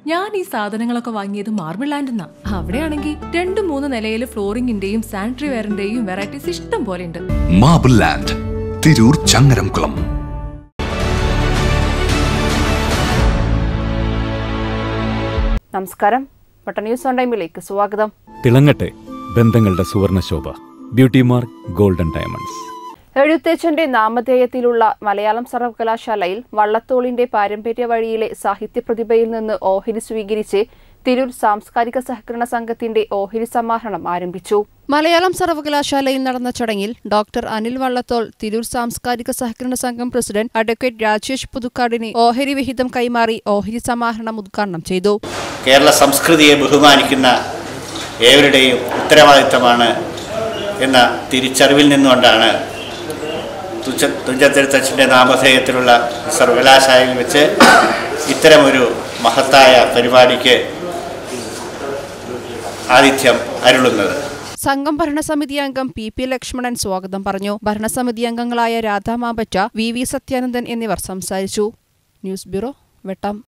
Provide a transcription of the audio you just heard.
ഞാൻ ഈ സാധനങ്ങളൊക്കെ വാങ്ങിയത് മാർബിൾ ലാൻഡെന്നാ അവിടെയാണെങ്കിൽ രണ്ട് മൂന്ന് നിലയിൽ ഫ്ലോറിംഗിന്റെയും സാനിറ്ററി വെയറിന്റെയും വെറൈറ്റീസ് ഇഷ്ടം പോലെ ഉണ്ട് മാബിൾ ലാൻഡ് തിരൂർ ചങ്ങരംകുളം നമസ്കാരം വട്ട ന്യൂസ് ഓൺ ടൈമിലേക്ക് സ്വാഗതം തിളങ്ങട്ടെ ബന്ധങ്ങളുടെ സുവർണശോഭ ബ്യൂട്ടി മാർക്ക് ഗോൾഡൻ ഡയമണ്ട്സ് എഴുത്തച്ഛന്റെ നാമധേയത്തിലുള്ള മലയാളം സർവകലാശാലയിൽ വള്ളത്തോളിന്റെ പാരമ്പര്യ വഴിയിലെ സാഹിത്യ പ്രതിഭയിൽ നിന്ന് ഓഹരി സ്വീകരിച്ച് തിരൂർ സാംസ്കാരിക സഹകരണ സംഘത്തിന്റെ ഓഹരി സമാഹരണം ആരംഭിച്ചു മലയാളം സർവകലാശാലയിൽ നടന്ന ചടങ്ങിൽ ഡോക്ടർ അനിൽ വള്ളത്തോൾ തിരൂർ സാംസ്കാരിക സഹകരണ സംഘം പ്രസിഡന്റ് അഡ്വക്കേറ്റ് രാജേഷ് പുതുക്കാടിന് ഓഹരി വിഹിതം കൈമാറി ഓഹരി സമാഹരണം ഉദ്ഘാടനം ചെയ്തു കേരള സംസ്കൃതിയെ ബഹുമാനിക്കുന്ന ഏവരുടെയും ഉത്തരവാദിത്തമാണ് എന്ന തിരിച്ചറിവിൽ നിന്നുകൊണ്ടാണ് തുഞ്ച തുഞ്ചത്തെഴുത്തച്ഛൻ്റെ നാമധേയത്തിലുള്ള സർവകലാശാലയിൽ വെച്ച് ഇത്തരമൊരു മഹത്തായ പരിപാടിക്ക് ആതിഥ്യം അരുളുന്നത് സംഘം ഭരണസമിതി അംഗം പി പി ലക്ഷ്മണൻ സ്വാഗതം പറഞ്ഞു ഭരണസമിതി അംഗങ്ങളായ രാധാ മാമ്പറ്റ വി വി സത്യാനന്ദൻ എന്നിവർ സംസാരിച്ചു ന്യൂസ് ബ്യൂറോ വെട്ടം